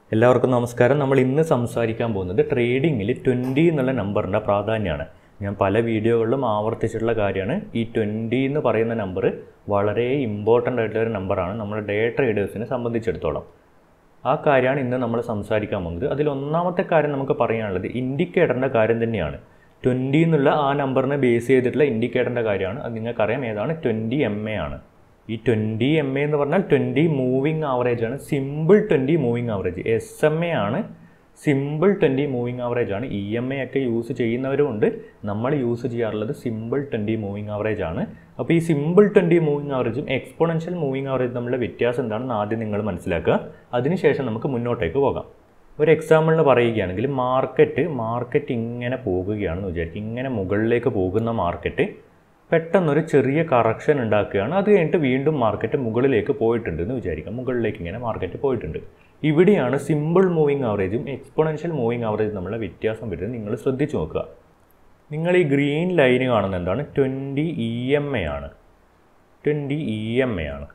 എല്ലാവർക്കും നമസ്കാരം നമ്മൾ ഇന്ന് സംസാരിക്കാൻ പോകുന്നത് ട്രേഡിങ്ങിൽ ട്വൻറ്റി എന്നുള്ള നമ്പറിൻ്റെ പ്രാധാന്യമാണ് ഞാൻ പല വീഡിയോകളിലും ആവർത്തിച്ചിട്ടുള്ള കാര്യമാണ് ഈ ട്വൻറ്റി എന്ന് പറയുന്ന നമ്പർ വളരെ ഇമ്പോർട്ടൻ്റ് ആയിട്ടുള്ള ഒരു നമ്പറാണ് നമ്മുടെ ഡേ ട്രേഡേഴ്സിനെ സംബന്ധിച്ചിടത്തോളം ആ കാര്യമാണ് ഇന്ന് നമ്മൾ സംസാരിക്കാൻ പോകുന്നത് അതിൽ ഒന്നാമത്തെ കാര്യം നമുക്ക് പറയാനുള്ളത് ഇൻഡിക്കേറ്ററിൻ്റെ കാര്യം തന്നെയാണ് ട്വൻറ്റി എന്നുള്ള ആ നമ്പറിനെ ബേസ് ചെയ്തിട്ടുള്ള ഇൻഡിക്കേറ്ററിൻ്റെ കാര്യമാണ് അത് നിങ്ങൾക്കറിയാം ഏതാണ് ട്വൻറ്റി എം എ ആണ് ഈ ട്വൻറ്റി എം എ എന്ന് പറഞ്ഞാൽ ട്വൻറ്റി മൂവിങ് ആവറേജ് ആണ് simple twenty moving average S M A ആണ് സിമ്പിൾ ട്വൻറ്റി മൂവിങ് ആവറേജ് ആണ് ഇ എം എ ഒക്കെ യൂസ് ചെയ്യുന്നവരുമുണ്ട് നമ്മൾ യൂസ് ചെയ്യാറുള്ളത് സിമ്പിൾ ട്വൻറ്റി മൂവിങ് ആവറേജ് ആണ് അപ്പോൾ ഈ സിമ്പിൾ ട്വൻറ്റി മൂവിങ് ആവറേജും എക്സ്പോണൻഷ്യൽ മൂവിങ് ആവറേജും തമ്മിലുള്ള വ്യത്യാസം എന്താണെന്ന് ആദ്യം നിങ്ങൾ മനസ്സിലാക്കുക അതിനുശേഷം നമുക്ക് മുന്നോട്ടേക്ക് പോകാം ഒരു എക്സാമ്പിളിന് പറയുകയാണെങ്കിൽ മാർക്കറ്റ് മാർക്കറ്റ് ഇങ്ങനെ പോകുകയാണെന്ന് വിചാരിക്കും ഇങ്ങനെ മുകളിലേക്ക് പോകുന്ന മാർക്കറ്റ് പെട്ടെന്നൊരു ചെറിയ കറക്ഷൻ ഉണ്ടാക്കുകയാണ് അത് കഴിഞ്ഞിട്ട് വീണ്ടും മാർക്കറ്റ് മുകളിലേക്ക് പോയിട്ടുണ്ട് എന്ന് വിചാരിക്കാം മുകളിലേക്ക് ഇങ്ങനെ മാർക്കറ്റ് പോയിട്ടുണ്ട് ഇവിടെയാണ് സിമ്പിൾ മൂവിങ് ആവറേജും എക്സ്പോണൻഷ്യൽ മൂവിങ് ആവറേജും തമ്മിലുള്ള വ്യത്യാസം വരുന്നത് നിങ്ങൾ ശ്രദ്ധിച്ചു നോക്കുക നിങ്ങൾ ഈ ഗ്രീൻ ലൈന് കാണുന്ന എന്താണ് ട്വൻറ്റി ഇ എം എ ആണ് ട്വൻറ്റി ഇ എം എ ആണ്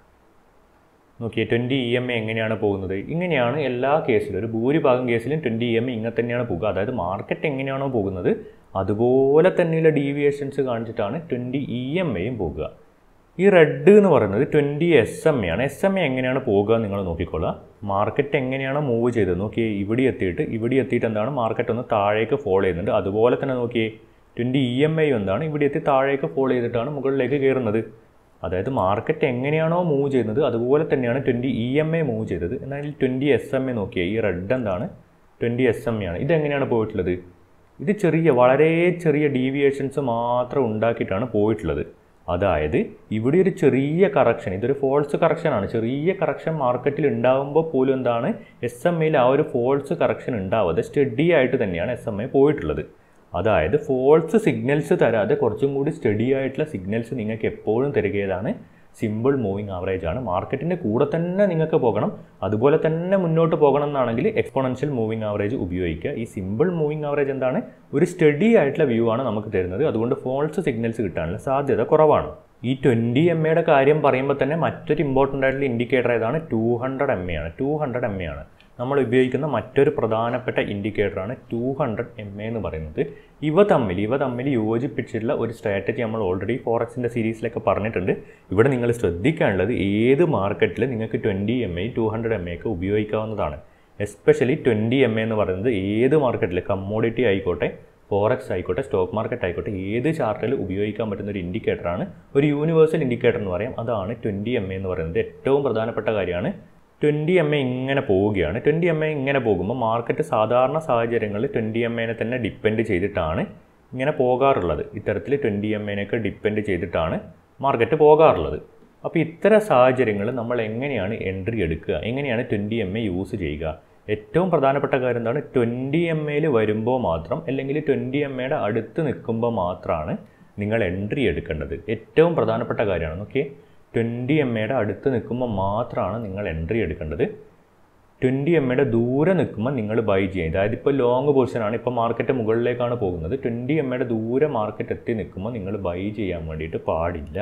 നോക്കിയേ ട്വൻറ്റി ഇ എം എ എങ്ങനെയാണ് പോകുന്നത് ഇങ്ങനെയാണ് എല്ലാ കേസിലും ഒരു ഭൂരിഭാഗം കേസിലും ട്വൻറ്റി ഇ എം എ ഇങ്ങനെ തന്നെയാണ് പോകുക അതായത് മാർക്കറ്റ് എങ്ങനെയാണോ പോകുന്നത് അതുപോലെ തന്നെയുള്ള ഡീവിയേഷൻസ് കാണിച്ചിട്ടാണ് ട്വൻറ്റി ഇ എം എയും പോകുക ഈ റെഡ് എന്ന് പറയുന്നത് ട്വൻറ്റി എസ് എം എ ആണ് എസ് എം എ എങ്ങനെയാണ് പോകുക നിങ്ങൾ നോക്കിക്കോളുക മാർക്കറ്റ് എങ്ങനെയാണ് മൂവ് ചെയ്തത് നോക്കിയേ ഇവിടെ എത്തിയിട്ട് ഇവിടെ എത്തിയിട്ട് എന്താണ് മാർക്കറ്റ് ഒന്ന് താഴേക്ക് ഫോളോ ചെയ്യുന്നുണ്ട് അതുപോലെ തന്നെ നോക്കിയേ ട്വൻറ്റി ഇ എം ഐ എന്താണ് ഇവിടെ എത്തി താഴേക്ക് ഫോളോ ചെയ്തിട്ടാണ് മുകളിലേക്ക് കയറുന്നത് അതായത് മാർക്കറ്റ് എങ്ങനെയാണോ മൂവ് ചെയ്യുന്നത് അതുപോലെ തന്നെയാണ് twenty E M A move ചെയ്തത് എന്നാൽ ട്വൻറ്റി എസ് എം എ നോക്കിയേ ഈ റെഡ് എന്താണ് ട്വൻറ്റി എസ് എം എ ആണ് ഇതെങ്ങനെയാണ് പോയിട്ടുള്ളത് ഇത് ചെറിയ വളരെ ചെറിയ ഡീവിയേഷൻസ് മാത്രം ഉണ്ടാക്കിയിട്ടാണ് പോയിട്ടുള്ളത് അതായത് ഇവിടെ ഒരു ചെറിയ കറക്ഷൻ ഇതൊരു ഫോൾസ് കറക്ഷനാണ് ചെറിയ കറക്ഷൻ മാർക്കറ്റിൽ ഉണ്ടാകുമ്പോൾ പോലും എന്താണ് എസ് എം എയിൽ ആ ഒരു ഫോൾസ് കറക്ഷൻ ഉണ്ടാവാതെ സ്റ്റഡി ആയിട്ട് തന്നെയാണ് എസ് എം എ പോയിട്ടുള്ളത് അതായത് ഫോൾസ് സിഗ്നൽസ് തരാതെ കുറച്ചും കൂടി സ്റ്റഡി ആയിട്ടുള്ള സിഗ്നൽസ് നിങ്ങൾക്ക് എപ്പോഴും തരികയാണ് സിമ്പിൾ മൂവിങ് ആവറേജ് ആണ് മാർക്കറ്റിൻ്റെ കൂടെ തന്നെ നിങ്ങൾക്ക് പോകണം അതുപോലെ തന്നെ മുന്നോട്ട് പോകണം എന്നാണെങ്കിൽ എക്സ്പോണൻഷ്യൽ മൂവിങ് ആവറേജ് ഉപയോഗിക്കുക ഈ സിമ്പിൾ മൂവിങ് ആവറേജ് എന്താണ് ഒരു സ്റ്റഡി ആയിട്ടുള്ള വ്യൂ ആണ് നമുക്ക് തരുന്നത് അതുകൊണ്ട് ഫോൾസ് സിഗ്നൽസ് കിട്ടാനുള്ള സാധ്യത കുറവാണ് ഈ ട്വൻറ്റി എം എയുടെ കാര്യം പറയുമ്പോൾ തന്നെ മറ്റൊരു ഇമ്പോർട്ടൻ്റ് ആയിട്ടുള്ള ഇൻഡിക്കേറ്റർ ഏതാണ് ടു ഹൺഡ്രഡ് എം എ ആണ് ടു ഹൺഡ്രഡ് എം എ ആണ് നമ്മൾ ഉപയോഗിക്കുന്ന മറ്റൊരു പ്രധാനപ്പെട്ട ഇൻഡിക്കേറ്ററാണ് ടു ഹൺഡ്രഡ് എം എ എന്ന് പറയുന്നത് ഇവ തമ്മിൽ ഇവ തമ്മിൽ യോജിപ്പിച്ചിട്ടുള്ള ഒരു സ്ട്രാറ്റജി നമ്മൾ ഓൾറെഡി ഫോറക്സിൻ്റെ സീരീസിലൊക്കെ പറഞ്ഞിട്ടുണ്ട് ഇവിടെ നിങ്ങൾ ശ്രദ്ധിക്കാനുള്ളത് ഏത് മാർക്കറ്റിൽ നിങ്ങൾക്ക് twenty M A two hundred M A ഒക്കെ ഉപയോഗിക്കാവുന്നതാണ് എസ്പെഷ്യലി ട്വൻറ്റി എം എ എന്ന് പറയുന്നത് ഏത് മാർക്കറ്റിൽ കമ്മോഡിറ്റി ആയിക്കോട്ടെ ഫോറക്സ് ആയിക്കോട്ടെ സ്റ്റോക്ക് മാർക്കറ്റ് ആയിക്കോട്ടെ ഏത് ചാർട്ടിൽ ഉപയോഗിക്കാൻ പറ്റുന്ന ഒരു ഇൻഡിക്കേറ്ററാണ് ഒരു യൂണിവേഴ്സൽ ഇൻഡിക്കേറ്റർ എന്ന് പറയാം അതാണ് ട്വൻറ്റി എം എ എന്ന് പറയുന്നത് ഏറ്റവും പ്രധാനപ്പെട്ട കാര്യമാണ് ട്വൻറ്റി എം എ ഇങ്ങനെ പോവുകയാണ് ട്വൻറ്റി എം എ ഇങ്ങനെ പോകുമ്പോൾ മാർക്കറ്റ് സാധാരണ സാഹചര്യങ്ങളിൽ ട്വൻറ്റി എം എനെ തന്നെ ഡിപ്പെൻഡ് ചെയ്തിട്ടാണ് ഇങ്ങനെ പോകാറുള്ളത് ഇത്തരത്തിൽ ട്വൻറ്റി എം എനൊക്കെ ഡിപ്പെൻഡ് ചെയ്തിട്ടാണ് മാർക്കറ്റ് പോകാറുള്ളത് അപ്പോൾ ഇത്തരം സാഹചര്യങ്ങൾ നമ്മൾ എങ്ങനെയാണ് എൻട്രി എടുക്കുക എങ്ങനെയാണ് ട്വൻറ്റി എം എ യൂസ് ചെയ്യുക ഏറ്റവും പ്രധാനപ്പെട്ട കാര്യം എന്താണ് ട്വൻറ്റി എം എയിൽ വരുമ്പോൾ മാത്രം അല്ലെങ്കിൽ ട്വൻറ്റി എം എയുടെ അടുത്ത് നിൽക്കുമ്പോൾ മാത്രമാണ് നിങ്ങൾ എൻട്രി എടുക്കേണ്ടത് ഏറ്റവും പ്രധാനപ്പെട്ട കാര്യമാണ് ഓക്കെ ട്വൻറ്റി എം എയുടെ അടുത്ത് നിൽക്കുമ്പോൾ മാത്രമാണ് നിങ്ങൾ എൻട്രി എടുക്കേണ്ടത് ട്വൻറ്റി എം എയുടെ ദൂരെ നിൽക്കുമ്പോൾ നിങ്ങൾ ബൈ ചെയ്യും അതായത് ഇപ്പോൾ ലോങ് പൊസിഷനാണ് ഇപ്പോൾ മാർക്കറ്റ് മുകളിലേക്കാണ് പോകുന്നത് ട്വൻറ്റി എം എയുടെ ദൂരെ മാർക്കറ്റ് എത്തി നിൽക്കുമ്പോൾ നിങ്ങൾ ബൈ ചെയ്യാൻ വേണ്ടിയിട്ട് പാടില്ല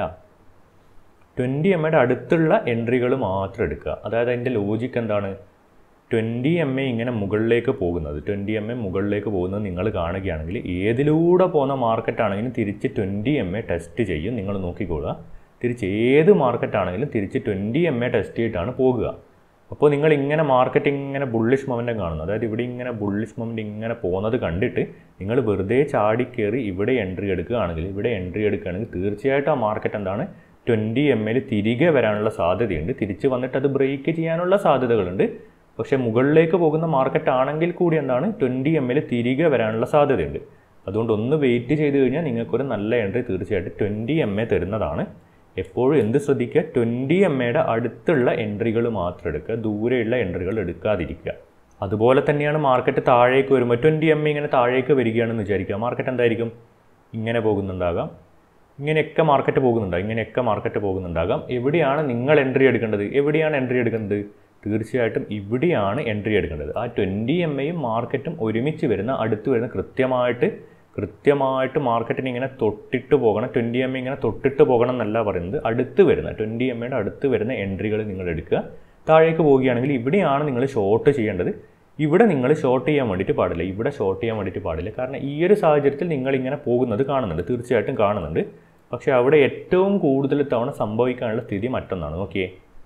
ട്വൻറ്റി എം എയുടെ അടുത്തുള്ള എൻട്രികൾ മാത്രം എടുക്കുക അതായത് അതിൻ്റെ ലോജിക്ക് എന്താണ് ട്വൻറ്റി എം എ ഇങ്ങനെ മുകളിലേക്ക് പോകുന്നത് ട്വൻറ്റി എം എ മുകളിലേക്ക് പോകുന്നത് നിങ്ങൾ കാണുകയാണെങ്കിൽ ഏതിലൂടെ പോകുന്ന മാർക്കറ്റ് ആണെങ്കിലും തിരിച്ച് ട്വൻറ്റി എം എ ടെസ്റ്റ് ചെയ്യും നിങ്ങൾ നോക്കിക്കൊള്ളുക തിരിച്ച് ഏത് മാർക്കറ്റ് ആണെങ്കിലും തിരിച്ച് ട്വൻറ്റി എം എ ടെസ്റ്റ് ചെയ്തിട്ടാണ് പോകുക അപ്പോൾ നിങ്ങൾ ഇങ്ങനെ മാർക്കറ്റ് ഇങ്ങനെ ബുള്ളിഷ് മൊമെൻറ്റം കാണുന്നു അതായത് ഇവിടെ ഇങ്ങനെ ബുള്ളിഷ് മൊമെൻറ്റ് ഇങ്ങനെ പോകുന്നത് കണ്ടിട്ട് നിങ്ങൾ വെറുതെ ചാടി കയറി ഇവിടെ എൻട്രി എടുക്കുകയാണെങ്കിൽ ഇവിടെ എൻട്രി എടുക്കുകയാണെങ്കിൽ തീർച്ചയായിട്ടും ആ മാർക്കറ്റ് എന്താണ് ട്വൻറ്റി എം എൽ തിരികെ വരാനുള്ള സാധ്യതയുണ്ട് തിരിച്ച് വന്നിട്ട് അത് ബ്രേക്ക് ചെയ്യാനുള്ള സാധ്യതകളുണ്ട് പക്ഷേ മുകളിലേക്ക് പോകുന്ന മാർക്കറ്റ് ആണെങ്കിൽ കൂടി എന്താണ് ട്വൻറ്റി എം എൽ തിരികെ വരാനുള്ള സാധ്യതയുണ്ട് അതുകൊണ്ട് ഒന്ന് വെയിറ്റ് ചെയ്ത് കഴിഞ്ഞാൽ നിങ്ങൾക്കൊരു നല്ല എൻട്രി തീർച്ചയായിട്ടും ട്വൻറ്റി എം എ തരുന്നതാണ് എപ്പോഴും എന്ത് ശ്രദ്ധിക്കുക ട്വൻറ്റി എം എയുടെ അടുത്തുള്ള എൻട്രികൾ മാത്രം എടുക്കുക ദൂരെയുള്ള എൻട്രികൾ എടുക്കാതിരിക്കുക അതുപോലെ തന്നെയാണ് മാർക്കറ്റ് താഴേക്ക് വരുമ്പോൾ ട്വൻറ്റി എം ഇങ്ങനെ താഴേക്ക് വരികയാണെന്ന് വിചാരിക്കുക മാർക്കറ്റ് എന്തായിരിക്കും ഇങ്ങനെ പോകുന്നുണ്ടാകാം ഇങ്ങനെയൊക്കെ മാർക്കറ്റ് പോകുന്നുണ്ടാകും ഇങ്ങനെയൊക്കെ മാർക്കറ്റ് പോകുന്നുണ്ടാകാം എവിടെയാണ് നിങ്ങൾ എൻട്രി എടുക്കേണ്ടത് എവിടെയാണ് എൻട്രി എടുക്കേണ്ടത് തീർച്ചയായിട്ടും ഇവിടെയാണ് എൻട്രി എടുക്കേണ്ടത് ആ ട്വൻറ്റി എം എയും മാർക്കറ്റും ഒരുമിച്ച് വരുന്ന അടുത്ത് വരുന്ന കൃത്യമായിട്ട് കൃത്യമായിട്ട് മാർക്കറ്റിന് ഇങ്ങനെ തൊട്ടിട്ട് പോകണം ട്വൻറ്റി എം ഇങ്ങനെ തൊട്ടിട്ട് പോകണം എന്നല്ല പറയുന്നത് അടുത്ത് വരുന്ന ട്വൻറ്റി എം എയുടെ അടുത്ത് വരുന്ന എൻട്രികൾ നിങ്ങൾ എടുക്കുക താഴേക്ക് പോവുകയാണെങ്കിൽ ഇവിടെയാണ് നിങ്ങൾ ഷോർട്ട് ചെയ്യേണ്ടത് ഇവിടെ നിങ്ങൾ ഷോർട്ട് ചെയ്യാൻ വേണ്ടിയിട്ട് പാടില്ല ഇവിടെ ഷോർട്ട് ചെയ്യാൻ വേണ്ടിയിട്ട് പാടില്ല കാരണം ഈ ഒരു സാഹചര്യത്തിൽ നിങ്ങൾ ഇങ്ങനെ പോകുന്നത് കാണുന്നുണ്ട് തീർച്ചയായിട്ടും കാണുന്നുണ്ട് പക്ഷേ അവിടെ ഏറ്റവും കൂടുതൽ തവണ സംഭവിക്കാനുള്ള സ്ഥിതി മറ്റൊന്നാണ് ഓക്കെ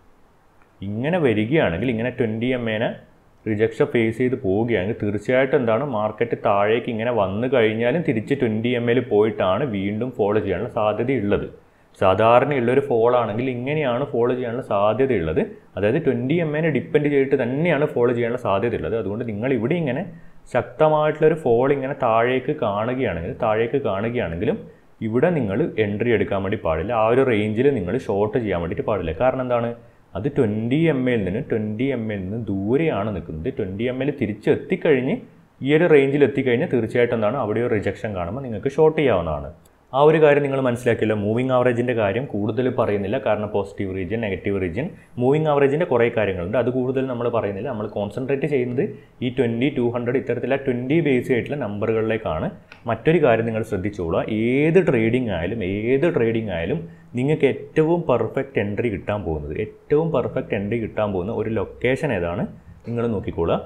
ഇങ്ങനെ വരികയാണെങ്കിൽ ഇങ്ങനെ ട്വൻറ്റി എം എനെ റിജക്ഷൻ ഫേസ് ചെയ്ത് പോവുകയാണെങ്കിൽ തീർച്ചയായിട്ടും എന്താണ് മാർക്കറ്റ് താഴേക്ക് ഇങ്ങനെ വന്നു കഴിഞ്ഞാലും തിരിച്ച് ട്വൻറ്റി എം എൽ പോയിട്ടാണ് വീണ്ടും ഫോളോ ചെയ്യാനുള്ള സാധ്യതയുള്ളത് സാധാരണയുള്ളൊരു ഫോൾ ആണെങ്കിൽ ഇങ്ങനെയാണ് ഫോളോ ചെയ്യാനുള്ള സാധ്യതയുള്ളത് അതായത് ട്വൻറ്റി എം എനെ ഡിപ്പെൻഡ് ചെയ്തിട്ട് തന്നെയാണ് ഫോളോ ചെയ്യാനുള്ള സാധ്യതയുള്ളത് അതുകൊണ്ട് നിങ്ങൾ ഇവിടെ ഇങ്ങനെ ശക്തമായിട്ടുള്ളൊരു ഫോൾ ഇങ്ങനെ താഴേക്ക് കാണുകയാണെങ്കിൽ താഴേക്ക് കാണുകയാണെങ്കിലും ഇവിടെ നിങ്ങൾ എൻട്രി എടുക്കാൻ വേണ്ടി പാടില്ല ആ ഒരു റേഞ്ചിൽ നിങ്ങൾ ഷോർട്ട് ചെയ്യാൻ വേണ്ടിയിട്ട് പാടില്ല കാരണം എന്താണ് അത് ട്വൻറ്റി എം എയിൽ നിന്ന് ട്വൻറ്റി എം എയിൽ നിന്ന് ദൂരെയാണ് നിൽക്കുന്നത് ട്വൻറ്റി എം എൽ തിരിച്ചെത്തിക്കഴിഞ്ഞ് ഈ ഒരു റേഞ്ചിൽ എത്തിക്കഴിഞ്ഞാൽ തീർച്ചയായിട്ടും എന്താണ് അവിടെ ഒരു റിജക്ഷൻ കാണുമ്പോൾ നിങ്ങൾക്ക് ഷോർട്ട് ചെയ്യാവുന്നതാണ് ആ ഒരു കാര്യം നിങ്ങൾ മനസ്സിലാക്കിയല്ലോ മൂവിങ് ആവറേജിൻ്റെ കാര്യം കൂടുതൽ പറയുന്നില്ല കാരണം positive region negative region moving ആവറേജിൻ്റെ കുറേ കാര്യങ്ങളുണ്ട് അത് കൂടുതൽ നമ്മൾ പറയുന്നില്ല നമ്മൾ കോൺസെൻട്രേറ്റ് ചെയ്യുന്നത് ഈ ട്വൻറ്റി ടു ഹൺഡ്രഡ് ഇത്തരത്തിലുള്ള ട്വൻറ്റി ബേസ് ആയിട്ടുള്ള നമ്പറുകളിലേക്കാണ് മറ്റൊരു കാര്യം നിങ്ങൾ ശ്രദ്ധിച്ചോളുക ഏത് ട്രേഡിംഗ് ആയാലും ഏത് ട്രേഡിംഗ് ആയാലും നിങ്ങൾക്ക് ഏറ്റവും പെർഫെക്റ്റ് എൻട്രി കിട്ടാൻ പോകുന്നത് ഏറ്റവും പെർഫെക്റ്റ് എൻട്രി കിട്ടാൻ പോകുന്ന ഒരു ലൊക്കേഷൻ ഏതാണ് നിങ്ങൾ നോക്കിക്കോളുക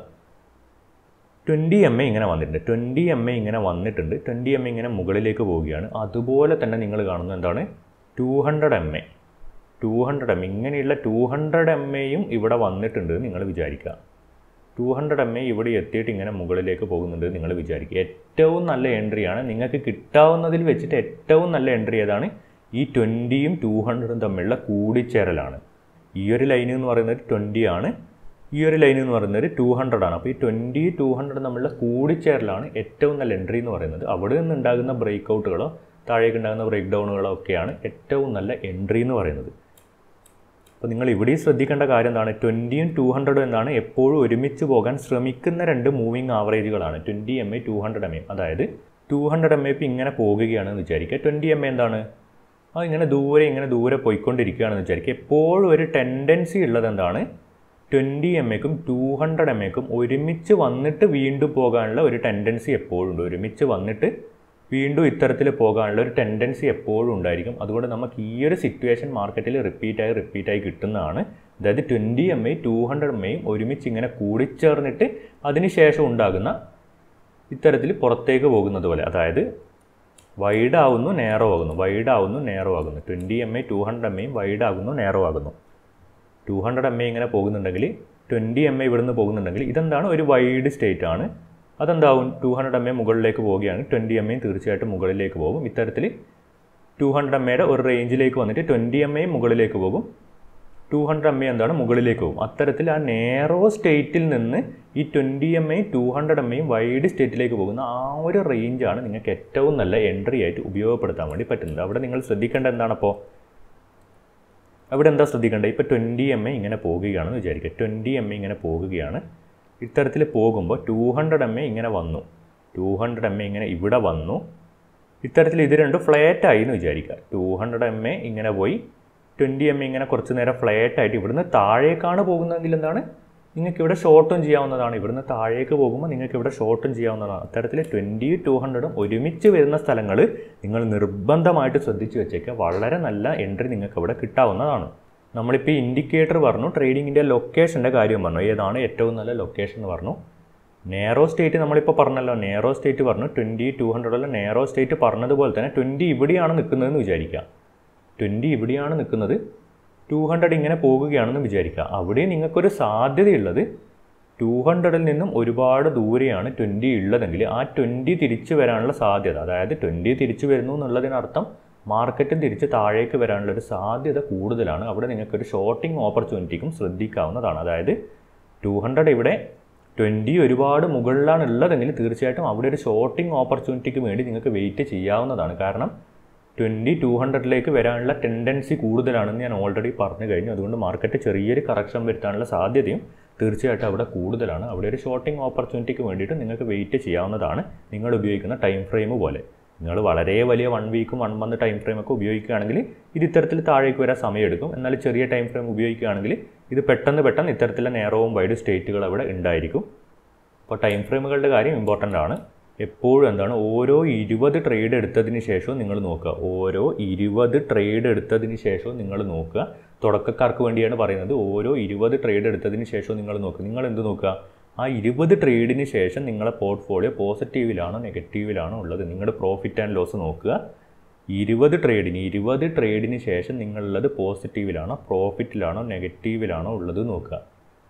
ട്വൻറ്റി എം എ ഇങ്ങനെ വന്നിട്ടുണ്ട് ട്വൻറ്റി എം എ ഇങ്ങനെ വന്നിട്ടുണ്ട് ട്വൻറ്റി എം എ ഇങ്ങനെ മുകളിലേക്ക് പോവുകയാണ് അതുപോലെ തന്നെ നിങ്ങൾ കാണുന്നത് എന്താണ് two hundred M A two hundred M ഇങ്ങനെയുള്ള ടു ഹൺഡ്രഡ് എം എയും ഇവിടെ വന്നിട്ടുണ്ട് എന്ന് നിങ്ങൾ വിചാരിക്കുക ടു ഹൺഡ്രഡ് എം എ ഇവിടെ എത്തിയിട്ട് ഇങ്ങനെ മുകളിലേക്ക് പോകുന്നുണ്ട് എന്ന് നിങ്ങൾ വിചാരിക്കുക ഏറ്റവും നല്ല എൻട്രിയാണ് നിങ്ങൾക്ക് കിട്ടാവുന്നതിൽ വെച്ചിട്ട് ഏറ്റവും നല്ല എൻട്രി ഏതാണ് ഈ ട്വൻറ്റിയും ടു ഹൺഡ്രഡും തമ്മിലുള്ള കൂടിച്ചേരലാണ് ഈ ഒരു ലൈൻ എന്ന് പറയുന്നത് ട്വൻറ്റി ആണ് ഈ ഒരു ലൈൻ എന്ന് പറയുന്നത് ടു ഹൺഡ്രഡ് ആണ് അപ്പോൾ ഈ ട്വൻറ്റി ടു ഹൺഡ്രഡ് തമ്മിലുള്ള കൂടിച്ചേരലാണ് ഏറ്റവും നല്ല എൻട്രി എന്ന് പറയുന്നത് അവിടെ നിന്ന് ഉണ്ടാകുന്ന ബ്രേക്ക് ഔട്ടുകളോ താഴേക്ക് ഉണ്ടാകുന്ന ബ്രേക്ക് ഡൗണുകളോ ഒക്കെയാണ് ഏറ്റവും നല്ല എൻട്രി എന്ന് പറയുന്നത് അപ്പോൾ നിങ്ങൾ ഇവിടെ ശ്രദ്ധിക്കേണ്ട കാര്യം എന്താണ് ട്വൻറ്റിയും ടു ഹൺഡ്രഡും എന്നാണ് എപ്പോഴും ഒരുമിച്ച് പോകാൻ ശ്രമിക്കുന്ന രണ്ട് മൂവിങ് ആവറേജുകളാണ് twenty M A two hundred M A അതായത് ടു ഹൺഡ്രഡ് എം എ ഇപ്പോൾ ഇങ്ങനെ പോകുകയാണെന്ന് വിചാരിക്കുക ട്വൻറ്റി എം എ എന്താണ് അത് ഇങ്ങനെ ദൂരെ ഇങ്ങനെ ദൂരെ പോയിക്കൊണ്ടിരിക്കുകയാണെന്ന് വിചാരിക്കുക എപ്പോഴും ഒരു ടെൻഡൻസി ഉള്ളത് എന്താണ് ട്വൻറ്റി എം എക്കും ടു ഹൺഡ്രഡ് എം എക്കും ഒരുമിച്ച് വന്നിട്ട് വീണ്ടും പോകാനുള്ള ഒരു ടെൻഡൻസി എപ്പോഴും ഉണ്ട് ഒരുമിച്ച് വന്നിട്ട് വീണ്ടും ഇത്തരത്തിൽ പോകാനുള്ള ഒരു ടെൻഡൻസി എപ്പോഴും ഉണ്ടായിരിക്കും അതുകൊണ്ട് നമുക്ക് ഈ ഒരു സിറ്റുവേഷൻ മാർക്കറ്റിൽ റിപ്പീറ്റായി റിപ്പീറ്റായി കിട്ടുന്നതാണ് അതായത് twenty M I two hundred M ഐയും ഒരുമിച്ച് ഇങ്ങനെ കൂടിച്ചേർന്നിട്ട് അതിനുശേഷം ഉണ്ടാകുന്ന ഇത്തരത്തിൽ പുറത്തേക്ക് പോകുന്നത് പോലെ അതായത് വൈഡ് ആവുന്നു നേരോ ആകുന്നു വൈഡ് ആവുന്നു നേരോ ആകുന്നു twenty M I two hundred M ഐയും വൈഡ് ആകുന്നു നേരോ ആകുന്നു ടു ഹൺഡ്രഡ് എം എ ഇങ്ങനെ പോകുന്നുണ്ടെങ്കിൽ ട്വൻറ്റി എം എ ഇവിടുന്ന് പോകുന്നുണ്ടെങ്കിൽ ഇതെന്താണ് ഒരു വൈഡ് സ്റ്റേറ്റ് ആണ് അതെന്താവും ടു ഹൺഡ്രഡ് എം എ മുകളിലേക്ക് പോവുകയാണ് ട്വൻറ്റി എം എയും തീർച്ചയായിട്ടും മുകളിലേക്ക് പോകും ഇത്തരത്തിൽ ടു ഹൺഡ്രഡ് എം എയുടെ ഒരു റേഞ്ചിലേക്ക് വന്നിട്ട് ട്വൻറ്റി എം എയും മുകളിലേക്ക് പോകും ടു ഹൺഡ്രഡ് എം എ എന്താണ് മുകളിലേക്ക് പോകും അത്തരത്തിൽ ആ നേറോ സ്റ്റേറ്റിൽ നിന്ന് ഈ ട്വൻറ്റി എം എയും ടു ഹൺഡ്രഡ് എം എയും വൈഡ് സ്റ്റേറ്റിലേക്ക് പോകുന്ന ആ ഒരു റേഞ്ചാണ് നിങ്ങൾക്ക് ഏറ്റവും നല്ല എൻട്രി ആയിട്ട് ഉപയോഗപ്പെടുത്താൻ വേണ്ടി പറ്റുന്നത് അവിടെ നിങ്ങൾ ശ്രദ്ധിക്കേണ്ട എന്താണപ്പോൾ അവിടെ എന്താ ശ്രദ്ധിക്കേണ്ടത് ഇപ്പോൾ ട്വൻറ്റി എം എ ഇങ്ങനെ പോകുകയാണെന്ന് വിചാരിക്കുക ട്വൻറ്റി എം എ ഇങ്ങനെ പോകുകയാണ് ഇത്തരത്തിൽ പോകുമ്പോൾ ടു ഹൺഡ്രഡ് എം എ ഇങ്ങനെ വന്നു ടു ഹൺഡ്രഡ് എം എ ഇങ്ങനെ ഇവിടെ വന്നു ഇത്തരത്തിൽ ഇത് രണ്ടും ഫ്ലാറ്റ് ആയി എന്ന് വിചാരിക്കുക ടു ഹൺഡ്രഡ് എം എ ഇങ്ങനെ പോയി ട്വൻറ്റി എം എ ഇങ്ങനെ കുറച്ച് നേരം ഫ്ലാറ്റ് ആയിട്ട് ഇവിടുന്ന് താഴേക്കാണ് പോകുന്നതെങ്കിൽ എന്താണ് നിങ്ങൾക്ക് ഇവിടെ ഷോർട്ടും ചെയ്യാവുന്നതാണ് ഇവിടുന്ന് താഴേക്ക് പോകുമ്പോൾ നിങ്ങൾക്ക് ഇവിടെ ഷോർട്ടും ചെയ്യാവുന്നതാണ് അത്തരത്തിൽ ട്വൻറ്റി ടു ഹൺഡ്രഡും ഒരുമിച്ച് വരുന്ന സ്ഥലങ്ങൾ നിങ്ങൾ നിർബന്ധമായിട്ട് ശ്രദ്ധിച്ച് വെച്ചേക്കുക വളരെ നല്ല എൻട്രി നിങ്ങൾക്ക് ഇവിടെ കിട്ടാവുന്നതാണ് നമ്മളിപ്പോൾ ഇൻഡിക്കേറ്റർ പറഞ്ഞു ട്രേഡിങ്ങിൻ്റെ ലൊക്കേഷൻ്റെ കാര്യം പറഞ്ഞു ഏതാണ് ഏറ്റവും നല്ല ലൊക്കേഷൻ എന്ന് പറഞ്ഞു നേറോ സ്റ്റേറ്റ് നമ്മളിപ്പോൾ പറഞ്ഞല്ലോ നേറോ സ്റ്റേറ്റ് പറഞ്ഞു ട്വൻറ്റി ടു ഹൺഡ്രഡല്ല നേറോ സ്റ്റേറ്റ് പറഞ്ഞതുപോലെ തന്നെ ട്വൻറ്റി ഇവിടെയാണ് നിൽക്കുന്നതെന്ന് വിചാരിക്കുക ട്വൻറ്റി ഇവിടെയാണ് നിൽക്കുന്നത് ടു ഹൺഡ്രഡ് ഇങ്ങനെ പോകുകയാണെന്ന് വിചാരിക്കുക അവിടെ നിങ്ങൾക്കൊരു സാധ്യതയുള്ളത് ടു ഹൺഡ്രഡിൽ നിന്നും ഒരുപാട് ദൂരെയാണ് ട്വൻറ്റി ഉള്ളതെങ്കിൽ ആ ട്വൻറ്റി തിരിച്ചു വരാനുള്ള സാധ്യത അതായത് ട്വൻറ്റി തിരിച്ചു വരുന്നു എന്നുള്ളതിനർത്ഥം മാർക്കറ്റും തിരിച്ച് താഴേക്ക് വരാനുള്ള ഒരു സാധ്യത കൂടുതലാണ് അവിടെ നിങ്ങൾക്കൊരു ഷോർട്ടിംഗ് ഓപ്പർച്യൂണിറ്റിക്കും ശ്രദ്ധിക്കാവുന്നതാണ് അതായത് ടു ഹൺഡ്രഡ് ഇവിടെ ട്വൻറ്റി ഒരുപാട് മുകളിലാണ് ഉള്ളതെങ്കിൽ തീർച്ചയായിട്ടും അവിടെ ഒരു ഷോർട്ടിംഗ് ഓപ്പർച്യൂണിറ്റിക്ക് വേണ്ടി നിങ്ങൾക്ക് വെയിറ്റ് ചെയ്യാവുന്നതാണ് കാരണം ട്വൻറ്റി ടു ഹൺഡ്രഡിലേക്ക് വരാനുള്ള ടെൻഡൻസി കൂടുതലാണെന്ന് ഞാൻ ഓൾറെഡി പറഞ്ഞു കഴിഞ്ഞു അതുകൊണ്ട് മാർക്കറ്റ് ചെറിയൊരു കറക്ഷൻ വരുത്താനുള്ള സാധ്യതയും തീർച്ചയായിട്ടും അവിടെ കൂടുതലാണ് അവിടെ ഒരു ഷോർട്ടിംഗ് ഓപ്പർച്യൂണിറ്റിക്ക് വേണ്ടിയിട്ട് നിങ്ങൾക്ക് വെയിറ്റ് ചെയ്യാവുന്നതാണ് നിങ്ങൾ ഉപയോഗിക്കുന്ന ടൈം ഫ്രെയിം പോലെ നിങ്ങൾ വളരെ വലിയ വൺ വീക്കും വൺ മന്ത് ടൈം ഫ്രെയിം ഒക്കെ ഉപയോഗിക്കുകയാണെങ്കിൽ ഇത് ഇത്തരത്തിൽ താഴേക്ക് വരാൻ സമയമെടുക്കും എന്നാൽ ചെറിയ ടൈം ഫ്രെയിം ഉപയോഗിക്കുകയാണെങ്കിൽ ഇത് പെട്ടെന്ന് പെട്ടെന്ന് ഇത്തരത്തിലെ നേരവും വൈഡ് സ്റ്റേറ്റുകൾ അവിടെ ഉണ്ടായിരിക്കും അപ്പോൾ ടൈം ഫ്രെയിമുകളുടെ കാര്യം ഇമ്പോർട്ടൻ്റ് ആണ് എപ്പോഴും എന്താണ് ഓരോ ഇരുപത് ട്രേഡ് എടുത്തതിന് ശേഷവും നിങ്ങൾ നോക്കുക ഓരോ ഇരുപത് ട്രേഡ് എടുത്തതിന് ശേഷവും നിങ്ങൾ നോക്കുക തുടക്കക്കാർക്ക് വേണ്ടിയാണ് പറയുന്നത് ഓരോ ഇരുപത് ട്രേഡ് എടുത്തതിന് ശേഷവും നിങ്ങൾ നോക്കുക നിങ്ങൾ എന്ത് നോക്കുക ആ ഇരുപത് ട്രേഡിന് ശേഷം നിങ്ങളെ പോർട്ട്ഫോളിയോ പോസിറ്റീവിലാണോ നെഗറ്റീവിലാണോ ഉള്ളത് നിങ്ങളുടെ പ്രോഫിറ്റ് ആൻഡ് ലോസ് നോക്കുക ഇരുപത് ട്രേഡിന് ഇരുപത് ട്രേഡിന് ശേഷം നിങ്ങളുള്ളത് പോസിറ്റീവിലാണോ പ്രോഫിറ്റിലാണോ നെഗറ്റീവിലാണോ ഉള്ളത് നോക്കുക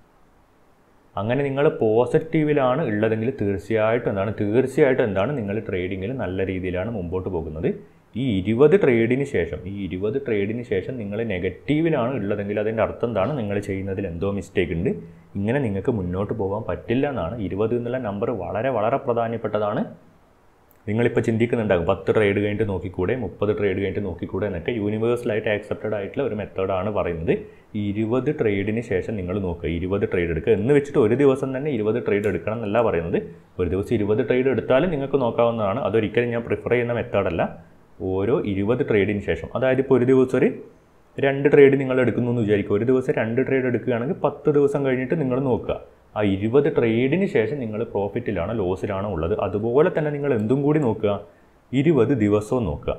അങ്ങനെ നിങ്ങൾ പോസിറ്റീവിലാണ് ഉള്ളതെങ്കിൽ തീർച്ചയായിട്ടും എന്താണ് തീർച്ചയായിട്ടും എന്താണ് നിങ്ങൾ ട്രേഡിങ്ങിൽ നല്ല രീതിയിലാണ് മുമ്പോട്ട് പോകുന്നത് ഈ ഇരുപത് ട്രേഡിന് ശേഷം ഈ ഇരുപത് ട്രേഡിന് ശേഷം നിങ്ങൾ നെഗറ്റീവിലാണ് ഉള്ളതെങ്കിൽ അതിൻ്റെ അർത്ഥം എന്താണ് നിങ്ങൾ ചെയ്യുന്നതിൽ എന്തോ മിസ്റ്റേക്ക് ഉണ്ട് ഇങ്ങനെ നിങ്ങൾക്ക് മുന്നോട്ട് പോകാൻ പറ്റില്ല എന്നാണ് ഇരുപത് എന്നുള്ള നമ്പർ വളരെ വളരെ പ്രധാനപ്പെട്ടതാണ് നിങ്ങളിപ്പോൾ ചിന്തിക്കുന്നുണ്ടാകും പത്ത് ട്രേഡ് കഴിഞ്ഞിട്ട് നോക്കിക്കൂടെ മുപ്പത് ട്രേഡ് കഴിഞ്ഞിട്ട് നോക്കിക്കൂടെ എന്നൊക്കെ യൂണിവേഴ്സലായിട്ട് ആക്സെപ്റ്റഡ് ആയിട്ടുള്ള ഒരു മെത്തേഡാണ് പറയുന്നത് ഈ ഇരുപത് ട്രേഡിന് ശേഷം നിങ്ങൾ നോക്കുക ഇരുപത് ട്രേഡ് എടുക്കുക എന്ന് വെച്ചിട്ട് ഒരു ദിവസം തന്നെ ഇരുപത് ട്രേഡ് എടുക്കണം എന്നല്ല പറയുന്നത് ഒരു ദിവസം ഇരുപത് ട്രേഡ് എടുത്താലും നിങ്ങൾക്ക് നോക്കാവുന്നതാണ് അതൊരിക്കലും ഞാൻ പ്രിഫർ ചെയ്യുന്ന മെത്തേഡല്ല ഓരോ ഇരുപത് ട്രേഡിന് ശേഷം അതായത് ഇപ്പോൾ ഒരു ദിവസം ഒരു രണ്ട് ട്രേഡ് നിങ്ങൾ എടുക്കുന്നു എന്ന് വിചാരിക്കുക ഒരു ദിവസം രണ്ട് ട്രേഡ് എടുക്കുകയാണെങ്കിൽ പത്ത് ദിവസം കഴിഞ്ഞിട്ട് നിങ്ങൾ നോക്കുക ആ ഇരുപത് ട്രേഡിന് ശേഷം നിങ്ങൾ പ്രോഫിറ്റിലാണോ ലോസിലാണോ ഉള്ളത് അതുപോലെ തന്നെ നിങ്ങൾ എന്തും കൂടി നോക്കുക ഇരുപത് ദിവസവും നോക്കുക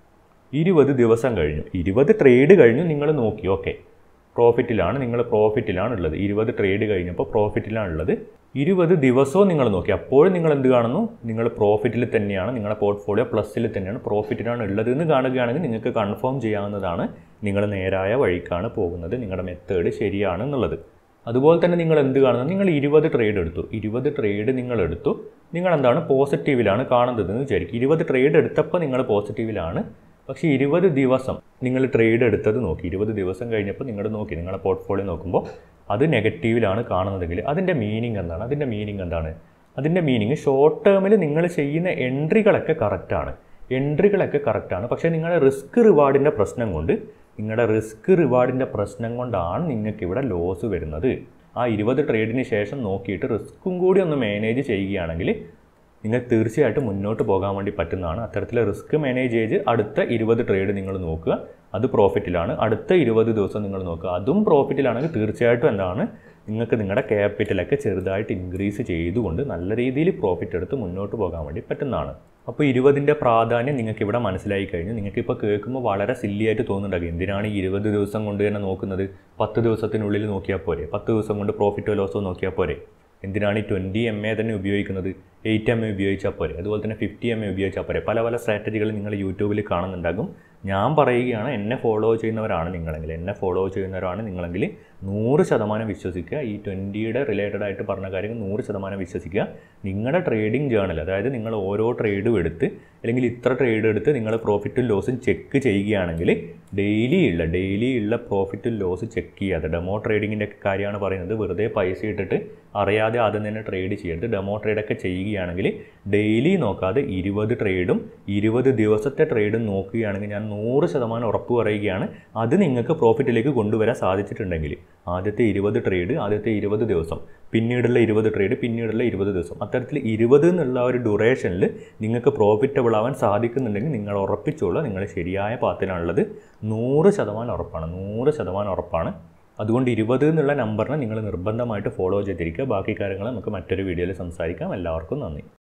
ഇരുപത് ദിവസം കഴിഞ്ഞു ഇരുപത് ട്രേഡ് കഴിഞ്ഞു നിങ്ങൾ നോക്കി ഓക്കെ പ്രോഫിറ്റിലാണ് നിങ്ങൾ പ്രോഫിറ്റിലാണ് ഉള്ളത് ഇരുപത് ട്രേഡ് കഴിഞ്ഞപ്പോൾ പ്രോഫിറ്റിലാണ് ഉള്ളത് ഇരുപത് ദിവസവും നിങ്ങൾ നോക്കി അപ്പോൾ നിങ്ങൾ എന്ത് കാണുന്നു നിങ്ങൾ പ്രോഫിറ്റിൽ തന്നെയാണ് നിങ്ങളുടെ പോർട്ട്ഫോളിയോ പ്ലസ്സിൽ തന്നെയാണ് പ്രോഫിറ്റിലാണ് ഉള്ളത് എന്ന് കാണുകയാണെങ്കിൽ നിങ്ങൾക്ക് കൺഫേം ചെയ്യാവുന്നതാണ് നിങ്ങൾ നേരായ വഴിക്കാണ് പോകുന്നത് നിങ്ങളുടെ മെത്തേഡ് ശരിയാണ് എന്നുള്ളത് അതുപോലെ തന്നെ നിങ്ങൾ എന്ത് കാണുന്നത് നിങ്ങൾ ഇരുപത് ട്രേഡ് എടുത്തു ഇരുപത് ട്രേഡ് നിങ്ങൾ എടുത്തു നിങ്ങൾ എന്താണ് പോസിറ്റീവിലാണ് കാണുന്നത് എന്ന് വിചാരിക്കും ഇരുപത് ട്രേഡ് എടുത്തപ്പോൾ നിങ്ങൾ പോസിറ്റീവിലാണ് പക്ഷേ ഇരുപത് ദിവസം നിങ്ങൾ ട്രേഡ് എടുത്തത് നോക്കി ഇരുപത് ദിവസം കഴിഞ്ഞപ്പോൾ നിങ്ങൾ നോക്കി നിങ്ങളുടെ പോർട്ട്ഫോളിയോ നോക്കുമ്പോൾ അത് നെഗറ്റീവിലാണ് കാണുന്നതെങ്കിൽ അതിൻ്റെ മീനിങ് എന്താണ് അതിൻ്റെ മീനിങ് എന്താണ് അതിൻ്റെ മീനിങ് ഷോർട്ട് ടേമിൽ നിങ്ങൾ ചെയ്യുന്ന എൻട്രികളൊക്കെ കറക്റ്റാണ് എൻട്രികളൊക്കെ കറക്റ്റാണ് പക്ഷേ നിങ്ങളുടെ റിസ്ക് റിവാർഡിൻ്റെ പ്രശ്നം കൊണ്ട് നിങ്ങളുടെ റിസ്ക് റിവാർഡിൻ്റെ പ്രശ്നം കൊണ്ടാണ് നിങ്ങൾക്ക് ഇവിടെ ലോസ് വരുന്നത് ആ ഇരുപത് ട്രേഡിന് ശേഷം നോക്കിയിട്ട് റിസ്ക്കും കൂടി ഒന്ന് മാനേജ് ചെയ്യുകയാണെങ്കിൽ നിങ്ങൾക്ക് തീർച്ചയായിട്ടും മുന്നോട്ട് പോകാൻ വേണ്ടി പറ്റുന്നതാണ് അത്തരത്തിലെ റിസ്ക് മാനേജ് ചെയ്ത് അടുത്ത ഇരുപത് ട്രേഡ് നിങ്ങൾ നോക്കുക അത് പ്രോഫിറ്റിലാണ് അടുത്ത ഇരുപത് ദിവസം നിങ്ങൾ നോക്കുക അതും പ്രോഫിറ്റിലാണെങ്കിൽ തീർച്ചയായിട്ടും എന്താണ് നിങ്ങൾക്ക് നിങ്ങളുടെ ക്യാപിറ്റലൊക്കെ ചെറുതായിട്ട് ഇൻക്രീസ് ചെയ്തുകൊണ്ട് നല്ല രീതിയിൽ പ്രോഫിറ്റ് എടുത്ത് മുന്നോട്ട് പോകാൻ വേണ്ടി പറ്റുന്നതാണ് അപ്പോൾ ഇരുപതിൻ്റെ പ്രാധാന്യം നിങ്ങൾക്ക് ഇവിടെ മനസ്സിലായി കഴിഞ്ഞു നിങ്ങൾക്ക് ഇപ്പോൾ കേൾക്കുമ്പോൾ വളരെ സില്ലിയായിട്ട് തോന്നുന്നുണ്ടാകും എന്തിനാണ് ഈ ഇരുപത് ദിവസം കൊണ്ട് തന്നെ നോക്കുന്നത് പത്ത് ദിവസത്തിനുള്ളിൽ നോക്കിയാൽ പോരെ പത്ത് ദിവസം കൊണ്ട് പ്രോഫിറ്റോ ലോസോ നോക്കിയാൽ പോരെ എന്തിനാണ് ഈ ട്വൻറ്റി എം എ തന്നെ ഉപയോഗിക്കുന്നത് എയ്റ്റ് എം എ ഉപയോഗിച്ചാൽ പോരെ അതുപോലെ തന്നെ ഫിഫ്റ്റി എം എ ഉപയോഗിച്ചാൽ പോരെ പല പല സ്ട്രാറ്റജികൾ നിങ്ങൾ യൂട്യൂബിൽ കാണുന്നുണ്ടാകും ഞാൻ പറയുകയാണ് എന്നെ ഫോളോ ചെയ്യുന്നവരാണ് നിങ്ങളെങ്കിൽ എന്നെ ഫോളോ ചെയ്യുന്നവരാണ് നിങ്ങളെങ്കിൽ നൂറ് ശതമാനം വിശ്വസിക്കുക ഈ ട്വൻറ്റിയുടെ റിലേറ്റഡ് ആയിട്ട് പറഞ്ഞ കാര്യങ്ങൾ നൂറ് ശതമാനം വിശ്വസിക്കുക നിങ്ങളുടെ ട്രേഡിംഗ് ജേണൽ അതായത് നിങ്ങൾ ഓരോ ട്രേഡും എടുത്ത് അല്ലെങ്കിൽ ഇത്ര ട്രേഡ് എടുത്ത് നിങ്ങൾ പ്രോഫിറ്റും ലോസും ചെക്ക് ചെയ്യുകയാണെങ്കിൽ ഡെയിലി ഉള്ള ഡെയിലി ഉള്ള പ്രോഫിറ്റും ലോസ് ചെക്ക് ചെയ്യാതെ ഡെമോ ട്രേഡിങ്ങിൻ്റെ കാര്യമാണ് പറയുന്നത് വെറുതെ പൈസ ഇട്ടിട്ട് അറിയാതെ ആദ്യം തന്നെ ട്രേഡ് ചെയ്യരുത് ഡെമോ ട്രേഡൊക്കെ ചെയ്യുകയാണെങ്കിൽ ഡെയിലി നോക്കാതെ ഇരുപത് ട്രേഡും ഇരുപത് ദിവസത്തെ ട്രേഡും നോക്കുകയാണെങ്കിൽ ഞാൻ നൂറ് ശതമാനം ഉറപ്പ് പറയുകയാണ് അത് നിങ്ങൾക്ക് പ്രോഫിറ്റിലേക്ക് കൊണ്ടുവരാൻ സാധിച്ചിട്ടുണ്ടെങ്കിൽ ആദ്യത്തെ ഇരുപത് ട്രേഡ് ആദ്യത്തെ ഇരുപത് ദിവസം പിന്നീടുള്ള ഇരുപത് ട്രേഡ് പിന്നീടുള്ള ഇരുപത് ദിവസം അത്തരത്തിൽ ഇരുപത് എന്നുള്ള ഒരു ഡ്യൂറേഷനിൽ നിങ്ങൾക്ക് പ്രോഫിറ്റബിൾ ആവാൻ സാധിക്കുന്നുണ്ടെങ്കിൽ നിങ്ങൾ ഉറപ്പിച്ചോളൂ നിങ്ങൾ ശരിയായ പാത്തിലാണുള്ളത് നൂറ് ശതമാനം ഉറപ്പാണ് നൂറ് ശതമാനം ഉറപ്പാണ് അതുകൊണ്ട് ഇരുപത് എന്നുള്ള നമ്പറിനെ നിങ്ങൾ നിർബന്ധമായിട്ട് ഫോളോ ചെയ്തിരിക്കുക ബാക്കി കാര്യങ്ങൾ നമുക്ക് മറ്റൊരു വീഡിയോയിൽ സംസാരിക്കാം എല്ലാവർക്കും നന്ദി